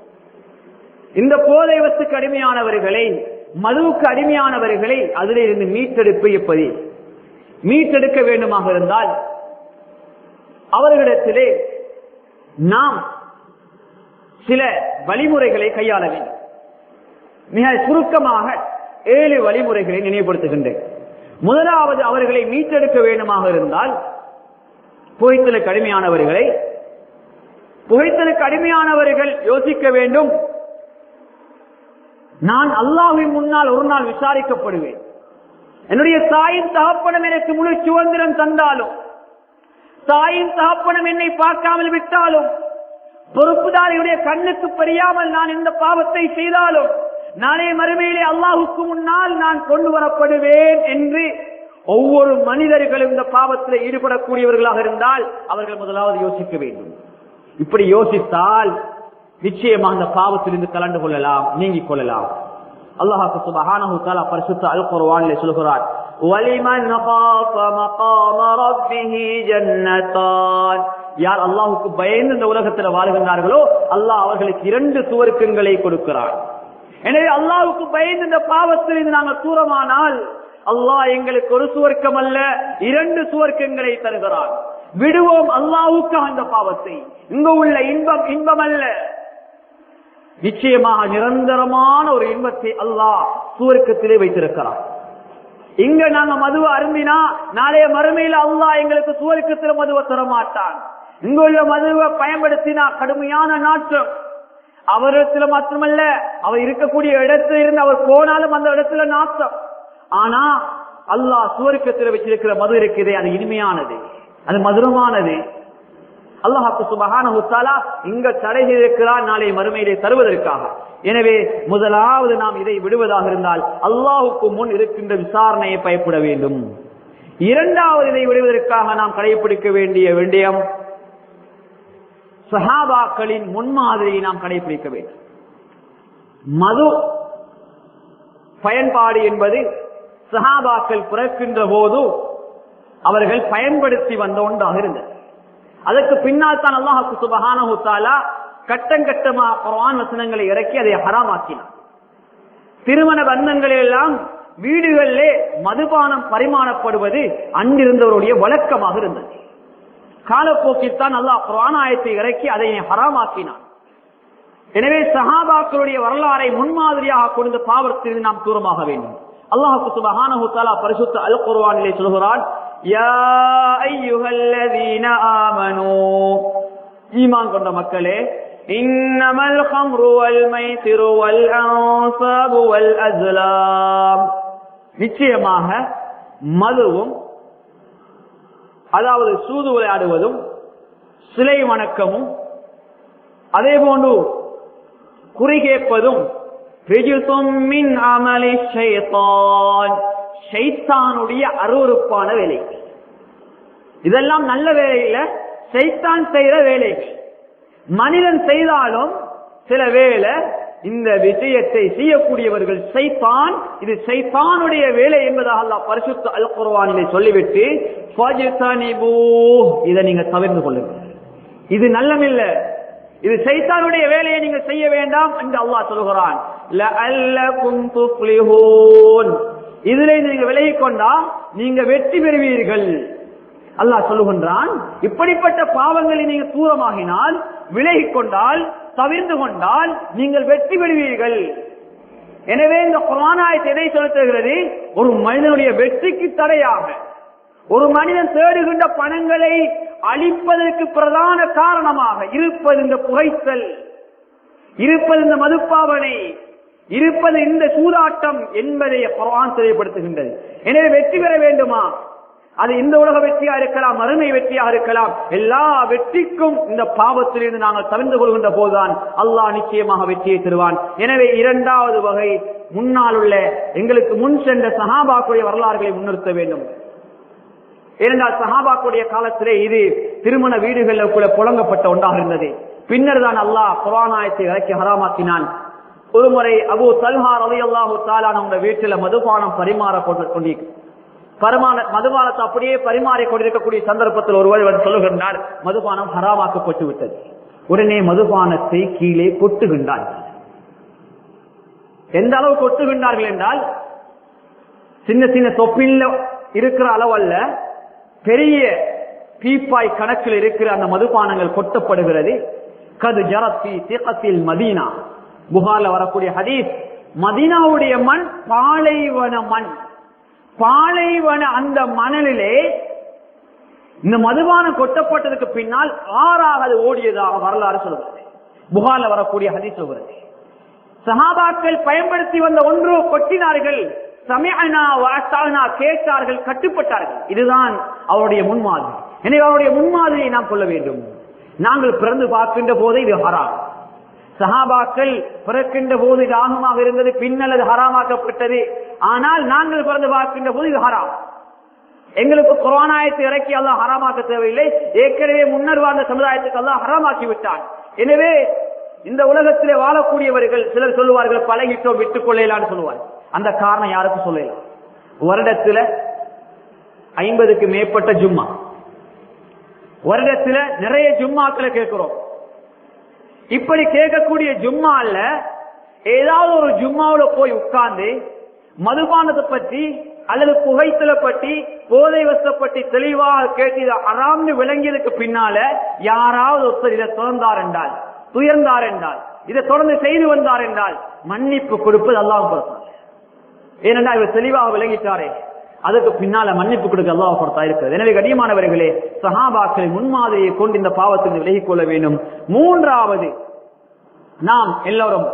இந்த போதை வத்துக்கு அடிமையானவர்களை மதுவுக்கு அடிமையானவர்களை அதிலிருந்து மீட்டெடுப்பு எப்படி மீட்டெடுக்க வேண்டுமாக இருந்தால் அவர்களிடத்திலே நாம் சில வழிமுறைகளை கையாள வேண்டும் மிக சுருக்கமாக ஏழு வழிமுறைகளை நினைவுபடுத்துகின்றேன் முதலாவது அவர்களை மீட்டெடுக்க வேண்டுமாக இருந்தால் புகைத்தலுக்கு அடிமையானவர்களை புகைத்தலுக்கு அடிமையானவர்கள் யோசிக்க வேண்டும் நான் அல்லாஹ்வின் முன்னால் ஒரு நாள் விசாரிக்கப்படுவேன் என்னுடைய தாயின் தகப்பனம் எனக்கு முழு சுதந்திரம் தந்தாலும் தாயின் தகப்பனம் என்னை பார்க்காமல் விட்டாலும் பொறுப்புதாரியுடைய கண்ணுக்கு தெரியாமல் நான் இந்த பாவத்தை செய்தாலும் நானே மறுமையிலே அல்லாஹுக்கு முன்னால் நான் கொண்டு வரப்படுவேன் என்று ஒவ்வொரு மனிதர்களும் இந்த பாவத்தில் ஈடுபடக்கூடியவர்களாக இருந்தால் அவர்கள் முதலாவது யோசிக்க வேண்டும் இப்படி யோசித்தால் நிச்சயமாக அந்த பாவத்திலிருந்து கலந்து கொள்ளலாம் நீங்கிக் கொள்ளலாம் அல்லாஹாக்கு சுபஹானஹு தஆலா பரிசுத்த அல் குர்ஆனிலே சொல்கிறார் வலிமன் خاف مقام ربه جنتان யார் அல்லாஹ்வுக்கு பயந்து இந்த உலகத்தில் வாழ்கின்றார்களோ அல்லாஹ் அவர்களுக்கு இரண்டு சுவர்க்கங்களை கொடுக்கிறார் எனவே அல்லாஹ்வுக்கு பயந்து இந்த பாவத்திலிருந்து நாங்கள் தூரமானால் அல்லாஹ் எங்களுக்கு ஒரு சுவர்க்கம் அல்ல இரண்டு சுவர்க்கங்களை தருகிறார் விடுவோம் அல்லாஹ்வுக்கு அந்த பாவத்தை இங்கு உள்ள இன்பம் இன்பம் அல்ல நிச்சயமாக நிரந்தரமான ஒரு இன்பத்தை அல்லாஹ் சுவர்க்கத்திலே வைத்திருக்கிறார் இங்க நாங்க மதுவை அருந்தினா நாளைய மறுமையில அல்லாஹ் எங்களுக்கு சுவர்க்கத்துல மதுவை தர மாட்டான் இங்க உள்ள மதுவை பயன்படுத்தினா கடுமையான நாற்றம் அவரிடத்துல மாத்திரமல்ல அவர் இருக்கக்கூடிய இடத்துல இருந்து அவர் போனாலும் அந்த இடத்துல நாற்றம் ஆனா அல்லாஹ் சுவர்க்கத்தில் வச்சிருக்கிற மது இருக்குதே அது இனிமையானது அது மதுரமானது அல்லாஹாக்கு சுபகான இங்க தடை செய்திருக்கிறார் நாளை மறுமையிலே தருவதற்காக எனவே முதலாவது நாம் இதை விடுவதாக இருந்தால் அல்லாஹுக்கு முன் இருக்கின்ற விசாரணையை பயப்பட வேண்டும் இரண்டாவது இதை விடுவதற்காக நாம் கடைபிடிக்க வேண்டிய விடயம் சஹாபாக்களின் முன்மாதிரியை நாம் கடைபிடிக்க வேண்டும் மது பயன்பாடு என்பது சஹாபாக்கள் பிறக்கின்ற போது அவர்கள் பயன்படுத்தி வந்த ஒன்றாக இருந்தது அதற்கு பின்னால் தான் அல்லாஹு சுபஹானா கட்டம் கட்டமா குரான் வசனங்களை இறக்கி அதை ஹராமாக்கினார் திருமண பந்தங்களை எல்லாம் வீடுகளிலே மதுபானம் பரிமாறப்படுவது அன்றிருந்தவருடைய வழக்கமாக இருந்தது காலப்போக்கில் தான் அல்லாஹ் புராணாயத்தை இறக்கி அதை ஹராமாக்கினான் எனவே சஹாபாக்களுடைய வரலாறை முன்மாதிரியாக கொண்டு பாவத்திலிருந்து நாம் தூரமாக வேண்டும் அல்லாஹு சுபஹானஹு தஆலா பரிசுத்த அல் குர்ஆனிலே சொல்கிறான் யா அய்யுஹல்லதீன ஆமனூ ஈமான் கொண்ட மக்களே இன்னமல் ஹம்ரு வல் மைசிரு வல் அன்சாபு வல் அஸ்லாம் நிச்சயமாக மதுவும் அதாவது சூது விளையாடுவதும் சிலை வணக்கமும் அதே போன்று குறிகேட்பதும் ஷைத்தானுடைய அருவறுப்பான வேலை இதெல்லாம் நல்ல வேலையில சைத்தான் செய்யற வேலைகள் மனிதன் செய்தாலும் சில வேலை இந்த விஷயத்தை செய்யக்கூடியவர்கள் சைத்தான் இது சைத்தானுடைய வேலை என்பதாக அல்லாஹ் பரிசுத்த அல் குர்ஆனிலே சொல்லிவிட்டு ஃபஜ்தனிபூ இதை நீங்க தவிர்த்து கொள்ளுங்கள் இது நல்லமில்ல இது சைத்தானுடைய வேலையை நீங்க செய்ய வேண்டாம் என்று அல்லாஹ் சொல்கிறான் லஅல்லகும் துஃப்லிஹூன் இதிலே நீங்க விலகிக் கொண்டா நீங்க வெற்றி பெறுவீர்கள் அல்லாஹ் சொல்லுகின்றான் இப்படிப்பட்ட பாவங்களை நீங்க தூரமாகினால் விலகிக் கொண்டால் தவிர்ந்து கொண்டால் நீங்கள் வெற்றி பெறுவீர்கள் எனவே இந்த குரானாயத்தை எதை செலுத்துகிறது ஒரு மனிதனுடைய வெற்றிக்கு தடையாக ஒரு மனிதன் தேடுகின்ற பணங்களை அழிப்பதற்கு பிரதான காரணமாக இருப்பது இந்த புகைத்தல் இருப்பது இந்த மதுப்பாவனை இருப்பது இந்த சூதாட்டம் என்பதை குரான் தெளிவுபடுத்துகின்றது எனவே வெற்றி பெற வேண்டுமா அது இந்த உலக வெற்றியா இருக்கலாம் மறுமை வெற்றியாக இருக்கலாம் எல்லா வெற்றிக்கும் இந்த பாவத்திலிருந்து நாங்கள் தவிர்ந்து கொள்கின்ற போதுதான் அல்லாஹ் நிச்சயமாக வெற்றியை தருவான் எனவே இரண்டாவது வகை முன்னால் உள்ள எங்களுக்கு முன் சென்ற சஹாபாக்குடைய வரலாறுகளை முன்னிறுத்த வேண்டும் ஏனென்றால் சஹாபாக்குடைய காலத்திலே இது திருமண வீடுகளில் கூட புழங்கப்பட்ட ஒன்றாக இருந்தது பின்னர் தான் அல்லாஹ் குரானாயத்தை இறக்கி ஹராமாக்கினான் ஒருமுறை அபு தல்ஹா ரவி அல்லாஹு தாலான உங்க வீட்டில் மதுபானம் பரிமாற கொண்டு பரிமாண மதுபானத்தை அப்படியே பரிமாறி கொண்டிருக்கக்கூடிய சந்தர்ப்பத்தில் ஒருவர் சொல்லுகின்றார் மதுபானம் ஹராமாக்கப்பட்டு விட்டது உடனே மதுபானத்தை கீழே கொட்டுகின்றார் எந்த அளவு கொட்டுகின்றார்கள் என்றால் சின்ன சின்ன தொப்பில் இருக்கிற அளவல்ல பெரிய பீப்பாய் கணக்கில் இருக்கிற அந்த மதுபானங்கள் கொட்டப்படுகிறது கது ஜரத்தி திகத்தில் மதீனா புகார்ல வரக்கூடிய ஹதீஸ் மதீனாவுடைய மண் பாலைவன மண் பாலைவன அந்த மணலிலே இந்த மதுபானம் கொட்டப்பட்டதுக்கு பின்னால் ஆறாக அது ஓடியதாக வரலாறு சொல்கிறது புகார்ல வரக்கூடிய ஹதீஸ் சொல்கிறது சஹாபாக்கள் பயன்படுத்தி வந்த ஒன்று கொட்டினார்கள் சமயனா வாசானா கேட்டார்கள் கட்டுப்பட்டார்கள் இதுதான் அவருடைய முன்மாதிரி எனவே அவருடைய முன்மாதிரியை நாம் கொள்ள வேண்டும் நாங்கள் பிறந்து பார்க்கின்ற போது இது ஹராம் சஹாபாக்கள் பிறக்கின்ற போது இது ஆகமாக இருந்தது பின்னல் அது ஹராமாக்கப்பட்டது ஆனால் நாங்கள் பிறந்து பார்க்கின்ற போது இது ஹராம் எங்களுக்கு கொரோனாயத்தை இறக்கி எல்லாம் ஹராமாக்க தேவையில்லை ஏற்கனவே முன்னர் வாழ்ந்த சமுதாயத்துக்கு எல்லாம் ஹராமாக்கி விட்டான் எனவே இந்த உலகத்திலே வாழக்கூடியவர்கள் சிலர் சொல்லுவார்கள் பழகிட்டோம் விட்டுக் கொள்ளலான்னு சொல்லுவார் அந்த காரணம் யாருக்கும் சொல்லலாம் வருடத்துல ஐம்பதுக்கு மேற்பட்ட ஜும்மா வருடத்துல நிறைய ஜும்மாக்களை கேட்கிறோம் இப்படி கேட்கக்கூடிய ஜும்மால ஏதாவது ஒரு ஜும்மாவுல போய் உட்கார்ந்து மதுபானத்தை பற்றி அல்லது புகைத்தலை பற்றி போதை வசத்தை பற்றி தெளிவாக கேட்டு இதை அறாம்னு விளங்கியதுக்கு பின்னால யாராவது ஒருத்தர் இதை தொடர்ந்தார் என்றால் துயர்ந்தார் என்றால் இதை தொடர்ந்து செய்து வந்தார் என்றால் மன்னிப்பு கொடுப்பது அல்லாஹ் பொறுத்தார் ஏனென்றால் இவர் தெளிவாக விளங்கிட்டாரே அதுக்கு பின்னால மன்னிப்பு கொடுக்க அல்லாஹ் பொறுத்தா இருக்கிறது எனவே கடியமானவர்களே சஹாபாக்களை முன்மாதிரியை கொண்டு இந்த பாவத்தில் விலகிக் கொள்ள வேண்டும் மூன்றாவது நாம் எல்லோரும்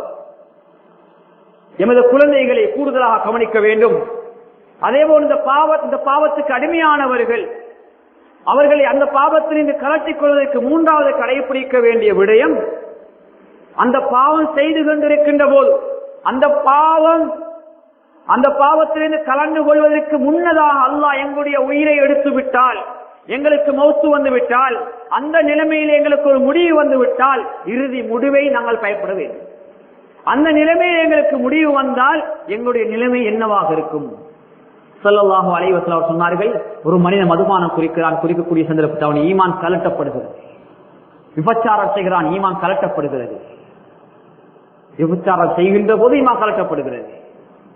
எமது குழந்தைகளை கூடுதலாக கவனிக்க வேண்டும் அதேபோல் இந்த பாவ இந்த பாவத்துக்கு அடிமையானவர்கள் அவர்களை அந்த பாவத்திலிருந்து கலட்டிக் கொள்வதற்கு மூன்றாவது கடைபிடிக்க வேண்டிய விடயம் அந்த பாவம் செய்து கொண்டிருக்கின்ற போது அந்த பாவம் அந்த பாவத்திலிருந்து கலந்து கொள்வதற்கு முன்னதாக அல்லாஹ் எங்களுடைய உயிரை எடுத்து விட்டால் எங்களுக்கு மௌத்து வந்து விட்டால் அந்த நிலைமையில் எங்களுக்கு ஒரு முடிவு வந்து விட்டால் இறுதி முடிவை நாங்கள் பயப்பட வேண்டும் அந்த நிலைமையில் எங்களுக்கு முடிவு வந்தால் எங்களுடைய நிலைமை என்னவாக இருக்கும் சொல்லலாக அலைவசல் அவர் சொன்னார்கள் ஒரு மனிதன் மதுபானம் குறிக்கிறான் குறிக்கக்கூடிய சந்தர்ப்பத்தில் அவன் ஈமான் கலட்டப்படுகிறது விபச்சாரம் செய்கிறான் ஈமான் கலட்டப்படுகிறது விபச்சாரம் செய்கின்ற போது ஈமான் கலட்டப்படுகிறது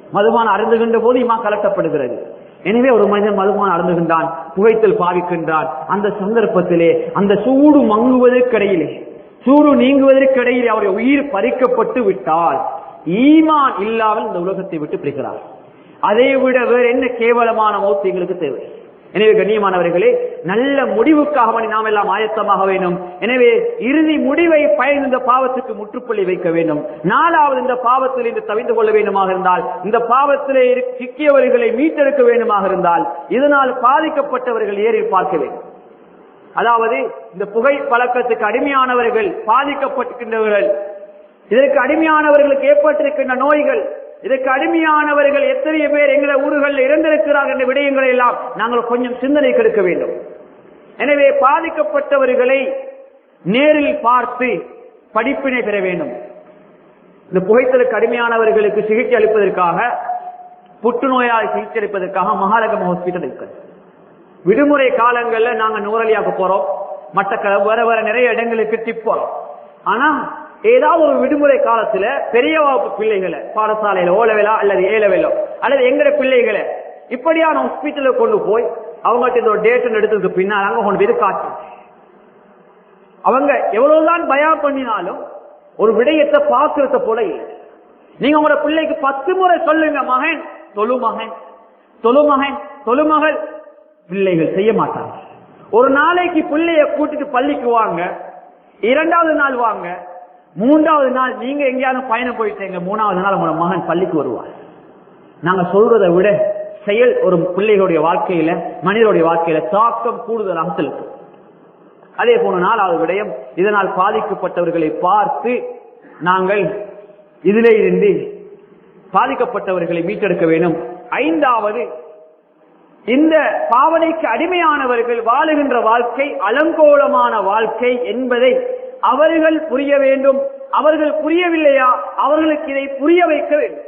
மதுபானம் அருந்துகின்ற போது இமா கலட்டப்படுகிறது எனவே ஒரு மனிதன் மதுபானம் அருந்துகின்றான் புகைத்தல் பாவிக்கின்றான் அந்த சந்தர்ப்பத்திலே அந்த சூடு மங்குவதற்கிடையிலே சூடு நீங்குவதற்கிடையிலே அவருடைய உயிர் பறிக்கப்பட்டு விட்டால் ஈமான் இல்லாமல் இந்த உலகத்தை விட்டு பிடிக்கிறார் அதை விட வேற என்ன கேவலமான மௌத்து எங்களுக்கு தேவை எனவே கண்ணியமானவர்களே நல்ல முடிவுக்காக வேண்டி நாம் எல்லாம் ஆயத்தமாக வேண்டும் எனவே இறுதி முடிவை பயன் இந்த பாவத்துக்கு முற்றுப்புள்ளி வைக்க வேண்டும் நாலாவது இந்த பாவத்தில் இன்று தவிந்து கொள்ள வேண்டுமாக இருந்தால் இந்த பாவத்திலே இரு- சிக்கியவர்களை மீட்டெடுக்க வேண்டுமாக இருந்தால் இதனால் பாதிக்கப்பட்டவர்கள் ஏறி பார்க்க வேண்டும் அதாவது இந்த புகை பழக்கத்துக்கு அடிமையானவர்கள் பாதிக்கப்பட்டிருக்கின்றவர்கள் இதற்கு அடிமையானவர்களுக்கு ஏற்பட்டிருக்கின்ற நோய்கள் இதற்கு அடிமையானவர்கள் எத்தனை பேர் எங்களை ஊர்களில் இறந்திருக்கிறார்கள் என்ற விடயங்களை எல்லாம் நாங்கள் கொஞ்சம் சிந்தனை கெடுக்க வேண்டும் எனவே பாதிக்கப்பட்டவர்களை நேரில் பார்த்து படிப்பினை பெற வேண்டும் இந்த புகைத்தலுக்கு அடிமையானவர்களுக்கு சிகிச்சை அளிப்பதற்காக புற்றுநோயால் சிகிச்சை அளிப்பதற்காக மகாரகம் ஹாஸ்பிட்டல் இருக்கிறது விடுமுறை காலங்கள்ல நாங்க நூறலியாக்க போறோம் மட்ட வேற வேற நிறைய இடங்களுக்கு டிப் போறோம் ஆனா ஏதாவது ஒரு விடுமுறை காலத்துல பெரிய வகுப்பு பிள்ளைகளை பாடசாலையில ஓலவேலா அல்லது ஏலவேலோ அல்லது எங்கட பிள்ளைகளை இப்படியான ஹாஸ்பிட்டலுக்கு கொண்டு போய் அவங்ககிட்ட இந்த ஒரு டேட் எடுத்ததுக்கு பின்னால் அங்க கொண்டு போய் காட்டு அவங்க எவ்வளவுதான் பயம் பண்ணினாலும் ஒரு விடயத்தை பார்க்கறத போல இல்லை நீங்க உங்களோட பிள்ளைக்கு பத்து முறை சொல்லுங்க மகன் தொழு மகன் தொழு மகன் தொழு மகள் பிள்ளைகள் செய்ய மாட்டாங்க ஒரு நாளைக்கு பிள்ளைய கூட்டிட்டு பள்ளிக்கு வாங்க இரண்டாவது நாள் வாங்க மூன்றாவது நாள் நீங்க எங்கேயாவது பயணம் போயிட்டீங்க மூணாவது நாள் உங்களோட மகன் பள்ளிக்கு வருவார் நாங்க சொல்றதை விட செயல் ஒரு பிள்ளைகளுடைய வாழ்க்கையில மனிதனுடைய வாழ்க்கையில தாக்கம் கூடுதலாக செலுத்தும் அதே போன நாலாவது விடயம் இதனால் பாதிக்கப்பட்டவர்களை பார்த்து நாங்கள் இதிலே இருந்து பாதிக்கப்பட்டவர்களை மீட்டெடுக்க வேண்டும் ஐந்தாவது இந்த பாவனைக்கு அடிமையானவர்கள் வாழுகின்ற வாழ்க்கை அலங்கோலமான வாழ்க்கை என்பதை அவர்கள் புரிய வேண்டும் அவர்கள் புரியவில்லையா அவர்களுக்கு இதை புரிய வைக்க வேண்டும்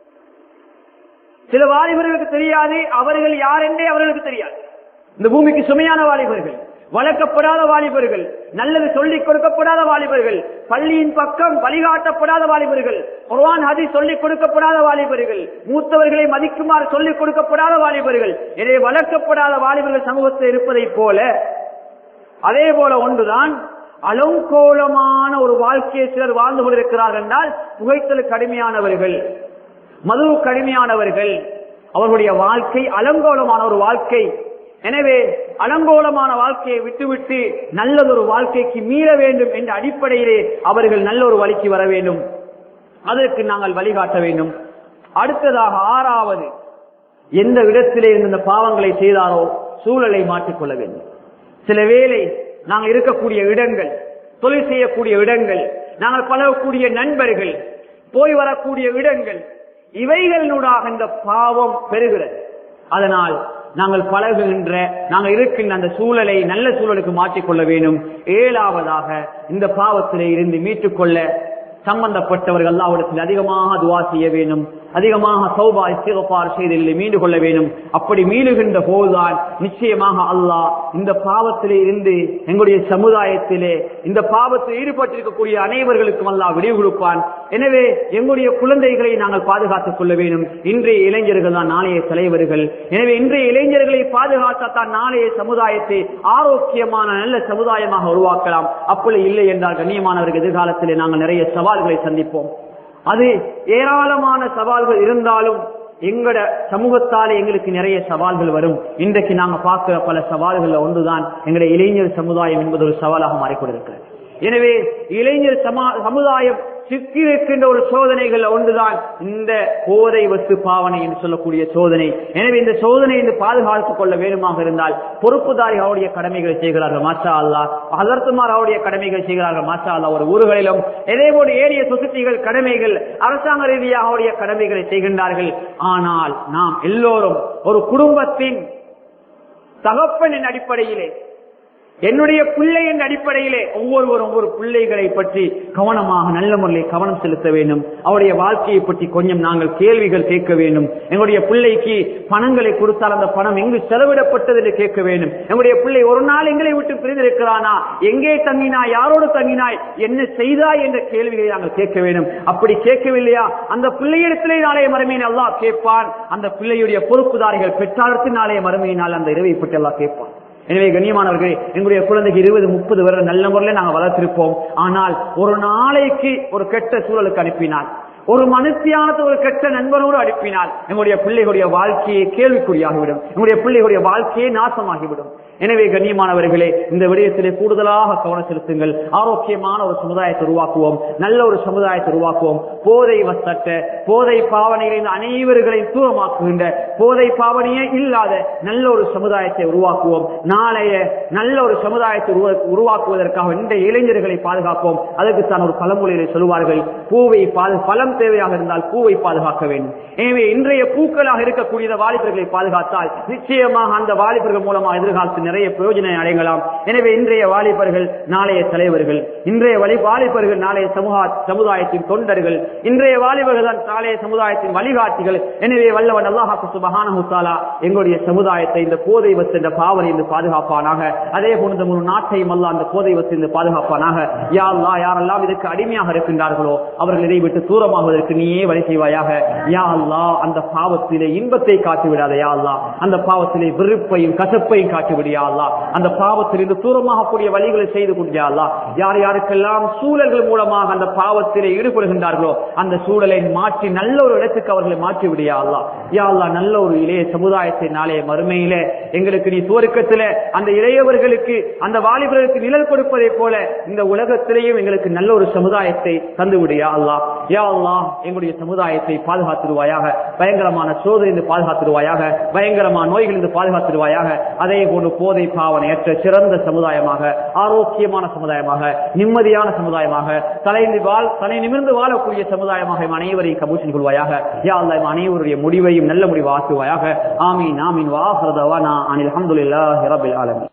சில வாலிபர்களுக்கு தெரியாது அவர்கள் யார் என்றே அவர்களுக்கு தெரியாது இந்த பூமிக்கு சுமையான வாலிபர்கள் வளர்க்கப்படாத வாலிபர்கள் நல்லது சொல்லிக் கொடுக்கப்படாத வாலிபர்கள் பள்ளியின் பக்கம் வழிகாட்டப்படாத வாலிபர்கள் குர்ஆன் ஹதி சொல்லிக் கொடுக்கப்படாத வாலிபர்கள் மூத்தவர்களை மதிக்குமாறு சொல்லிக் கொடுக்கப்படாத வாலிபர்கள் எனவே வளர்க்கப்படாத வாலிபர்கள் சமூகத்தில் இருப்பதைப் போல அதே போல ஒன்றுதான் அலங்கோலமான ஒரு வாழ்க்கையை சிலர் வாழ்ந்து கொண்டிருக்கிறார்கள் என்றால் புகைத்தலுக்கு கடுமையானவர்கள் மது கடுமையானவர்கள் அவர்களுடைய வாழ்க்கை அலங்கோலமான ஒரு வாழ்க்கை எனவே அலங்கோலமான வாழ்க்கையை விட்டுவிட்டு நல்லதொரு வாழ்க்கைக்கு மீற வேண்டும் என்ற அடிப்படையிலே அவர்கள் நல்ல ஒரு வழிக்கு வர வேண்டும் அதற்கு நாங்கள் வழிகாட்ட வேண்டும் அடுத்ததாக ஆறாவது எந்த இடத்திலே இருந்து இந்த பாவங்களை செய்தாரோ சூழலை மாற்றிக்கொள்ள வேண்டும் சில வேளை நாங்கள் இருக்கக்கூடிய இடங்கள் தொழில் செய்யக்கூடிய இடங்கள் நாங்கள் பழகக்கூடிய நண்பர்கள் போய் வரக்கூடிய இடங்கள் இவைகளினூடாக இந்த பாவம் பெறுகிறது அதனால் நாங்கள் பழகுகின்ற நாங்கள் இருக்கின்ற அந்த சூழலை நல்ல சூழலுக்கு மாற்றிக்கொள்ள வேண்டும் ஏழாவதாக இந்த பாவத்திலே இருந்து மீட்டுக்கொள்ள சம்பந்தப்பட்டவர்கள் அல்லாவிடத்தில் அதிகமாக துவா செய்ய வேண்டும் அதிகமாக சௌபா இஸ்திகபார் செய்தில் மீண்டு கொள்ள வேண்டும் அப்படி மீளுகின்ற போதுதான் நிச்சயமாக அல்லாஹ் இந்த பாவத்திலே இருந்து எங்களுடைய சமுதாயத்திலே இந்த பாவத்தில் ஈடுபட்டிருக்கக்கூடிய அனைவர்களுக்கும் அல்லாஹ் விடிவு கொடுப்பான் எனவே எங்களுடைய குழந்தைகளை நாங்கள் பாதுகாத்துக் கொள்ள வேண்டும் இன்றைய இளைஞர்கள் தான் நாளைய தலைவர்கள் எனவே இன்றைய இளைஞர்களை பாதுகாத்தான் நாளைய சமுதாயத்தை ஆரோக்கியமான நல்ல சமுதாயமாக உருவாக்கலாம் அப்படி இல்லை என்றால் கண்ணியமானவர்கள் எதிர்காலத்திலே நாங்கள் நிறைய சவால்களை சந்திப்போம் அது ஏராளமான சவால்கள் இருந்தாலும் எங்கட சமூகத்தாலே எங்களுக்கு நிறைய சவால்கள் வரும் இன்றைக்கு நாங்க பார்க்கிற பல சவால்கள்ல ஒன்றுதான் எங்களுடைய இளைஞர் சமுதாயம் என்பது ஒரு சவாலாக மாறிக்கொண்டிருக்கிறது எனவே இளைஞர் சமா- சமுதாயம் சிக்கி இருக்கின்ற ஒரு சோதனைகள் ஒன்றுதான் இந்த போதை வஸ்து பாவனை என்று சொல்லக்கூடிய சோதனை எனவே இந்த சோதனை என்று பாதுகாத்துக் கொள்ள வேண்டுமாக இருந்தால் பொறுப்புதாரி அவருடைய கடமைகளை செய்கிறார்கள் மாஷா அல்லா அதர்த்துமார் அவருடைய கடமைகள் செய்கிறார்கள் மாஷா அல்லா ஒரு ஊர்களிலும் இதே போல ஏரிய சொசைட்டிகள் கடமைகள் அரசாங்க ரீதியாக அவருடைய கடமைகளை செய்கின்றார்கள் ஆனால் நாம் எல்லோரும் ஒரு குடும்பத்தின் தகப்பனின் அடிப்படையிலே என்னுடைய பிள்ளை என்ற அடிப்படையிலே ஒவ்வொருவரும் ஒவ்வொரு பிள்ளைகளை பற்றி கவனமாக நல்ல முறையில் கவனம் செலுத்த வேண்டும் அவருடைய வாழ்க்கையை பற்றி கொஞ்சம் நாங்கள் கேள்விகள் கேட்க வேண்டும் எங்களுடைய பிள்ளைக்கு பணங்களை கொடுத்தால் அந்த பணம் எங்கு செலவிடப்பட்டது என்று கேட்க வேண்டும் எங்களுடைய பிள்ளை ஒரு நாள் எங்களை விட்டு பிரிந்திருக்கிறானா எங்கே தங்கினாய் யாரோடு தங்கினாய் என்ன செய்தாய் என்ற கேள்விகளை நாங்கள் கேட்க வேண்டும் அப்படி கேட்கவில்லையா அந்த பிள்ளையிடத்திலே நாளைய மறுமையின் அல்லாஹ் கேட்பான் அந்த பிள்ளையுடைய பொறுப்புதாரிகள் பெற்றாரத்தின் நாளைய மறுமையினால் அந்த இரவை பற்றி எல்லாம் கேட்பான் எனவே கண்ணியமானவர்களே எங்களுடைய குழந்தைக்கு இருபது முப்பது வருடம் நல்ல முறையில் நாங்கள் வளர்த்திருப்போம் ஆனால் ஒரு நாளைக்கு ஒரு கெட்ட சூழலுக்கு அனுப்பினார் ஒரு மனுஷியானது ஒரு கெட்ட நண்பனோடு அனுப்பினால் எங்களுடைய பிள்ளைகளுடைய வாழ்க்கையை கேள்விக்குறியாகிவிடும் எங்களுடைய பிள்ளைகளுடைய வாழ்க்கையே நாசமாகிவிடும் எனவே கண்ணியமானவர்களே இந்த விடயத்திலே கூடுதலாக கவனம் செலுத்துங்கள் ஆரோக்கியமான ஒரு சமுதாயத்தை உருவாக்குவோம் நல்ல ஒரு சமுதாயத்தை உருவாக்குவோம் போதை வசட்ட போதை பாவனைகளின் அனைவர்களையும் தூரமாக்குகின்ற போதை பாவனையே இல்லாத நல்ல ஒரு சமுதாயத்தை உருவாக்குவோம் நாளைய நல்ல ஒரு சமுதாயத்தை உருவா- உருவாக்குவதற்காக இந்த இளைஞர்களை பாதுகாப்போம் அதற்கு தான் ஒரு பழமொழியிலே சொல்வார்கள் பூவை பாது- பழம் தேவையாக இருந்தால் பூவை பாதுகாக்க வேண்டும் எனவே இன்றைய பூக்களாக இருக்கக்கூடிய இந்த வாலிபர்களை பாதுகாத்தால் நிச்சயமாக அந்த வாலிபர்கள் மூலமாக எதிர்காலத்தில் நிறைய பிரயோஜனம் அடையலாம் எனவே இன்றைய வாலிபர்கள் நாளைய தலைவர்கள் இன்றைய வழி வாலிபர்கள் நாளைய சமூக சமுதாயத்தின் தொண்டர்கள் இன்றைய வாலிபர்கள் தான் நாளைய சமுதாயத்தின் வழிகாட்டிகள் எனவே வல்லவன் அல்லாஹாக்கு சுபஹானஹு தஆலா எங்களுடைய சமுதாயத்தை இந்த போதை வச்சு இந்த பாவனை இருந்து பாதுகாப்பானாக அதே போன்று இந்த முழு நாட்டையும் அல்லாஹ் அந்த போதை வச்சு இருந்து பாதுகாப்பானாக யா அல்லாஹ் யாரெல்லாம் இதற்கு அடிமையாக இருக்கின்றார்களோ அவர்கள் இதை விட்டு தூரமாகுவதற்கு நீயே வழி செய்வாயாக யா அல்லாஹ் அந்த பாவத்திலே இன்பத்தை காட்டி விடாத யா அல்லாஹ் அந்த பாவத்திலே வெறுப்பையும் கசப்பையும் காட்டி விடியா அல்லாஹ் அந்த பாவத்திலிருந்து தூரமாக கூடிய வழிகளை செய்து கொண்டியா அல்லாஹ் யார் யாருக்கெல்லாம் சூழல்கள் மூலமாக அந்த பாவத்திலே ஈடுபடுகின்றார்களோ அந்த சூழலை மாற்றி நல்ல ஒரு இடத்துக்கு அவர்களை மாற்றி விடியா அல்லாஹ் யா அல்லாஹ் நல்ல ஒரு இளைய சமுதாயத்தை நாளைய மறுமையிலே எங்களுக்கு நீ துவர்க்கத்திலே அந்த இளையவர்களுக்கு அந்த வாலிபர்களுக்கு நிழல் கொடுப்பதை போல இந்த உலகத்திலேயும் எங்களுக்கு நல்ல ஒரு சமுதாயத்தை தந்து விடியா அல்லாஹ் யா அல்லாஹ் எங்களுடைய சமுதாயத்தை பாதுகாத்துடுவாயாக பயங்கரமான சோதனை பாதுகாத்துடுவாயாக பயங்கரமான நோய்களிலிருந்து பாதுகாத்துடுவாயாக அதே போன்று போதை பாவனையற்ற சிறந்த சமுதாயமாக ஆரோக்கியமான சமுதாயமாக நிம்மதியான சமுதாயமாக தலை வாழ் தலை நிமிர்ந்து வாழக்கூடிய சமுதாயமாக இம் அனைவரையும் கபூஷன் கொள்வாயாக யா அல்லாஹ் இம் அனைவருடைய முடிவையும் நல்ல முடிவு ஆக்குவாயாக ஆமீன் ஆமீன் வாஹரதவானா அனில் அஹமதுல்லாஹி ரபில் ஆலமீன்